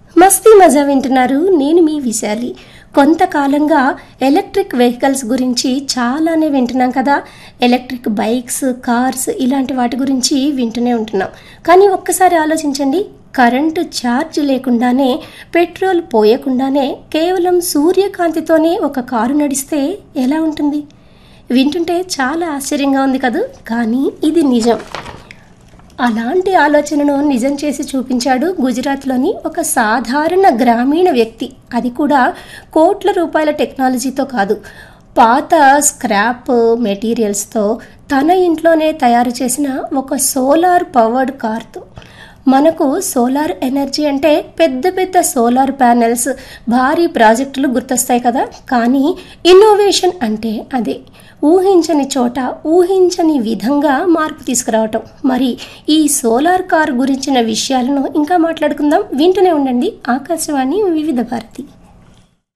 మస్తీ మజా వింటున్నారు నేను మీ విశాలి కొంతకాలంగా ఎలక్ట్రిక్ వెహికల్స్ గురించి చాలానే వింటున్నాం కదా ఎలక్ట్రిక్ బైక్స్ కార్స్ ఇలాంటి వాటి గురించి వింటూనే ఉంటున్నాం కానీ ఒక్కసారి ఆలోచించండి కరెంటు ఛార్జ్ లేకుండానే పెట్రోల్ పోయకుండానే కేవలం సూర్యకాంతితోనే ఒక కారు నడిస్తే ఎలా ఉంటుంది వింటుంటే చాలా ఆశ్చర్యంగా ఉంది కదూ కానీ ఇది నిజం అలాంటి ఆలోచనను నిజం చేసి చూపించాడు గుజరాత్లోని ఒక సాధారణ గ్రామీణ వ్యక్తి అది కూడా కోట్ల రూపాయల టెక్నాలజీతో కాదు పాత స్క్రాప్ మెటీరియల్స్తో తన ఇంట్లోనే తయారు చేసిన ఒక సోలార్ పవర్డ్ కార్తో మనకు సోలార్ ఎనర్జీ అంటే పెద్ద పెద్ద సోలార్ ప్యానెల్స్ భారీ ప్రాజెక్టులు గుర్తొస్తాయి కదా కానీ ఇన్నోవేషన్ అంటే అదే ఊహించని చోట ఊహించని విధంగా మార్పు తీసుకురావటం మరి ఈ సోలార్ కార్ గురించిన విషయాలను ఇంకా మాట్లాడుకుందాం వింటూనే ఉండండి ఆకాశవాణి వివిధ భారతి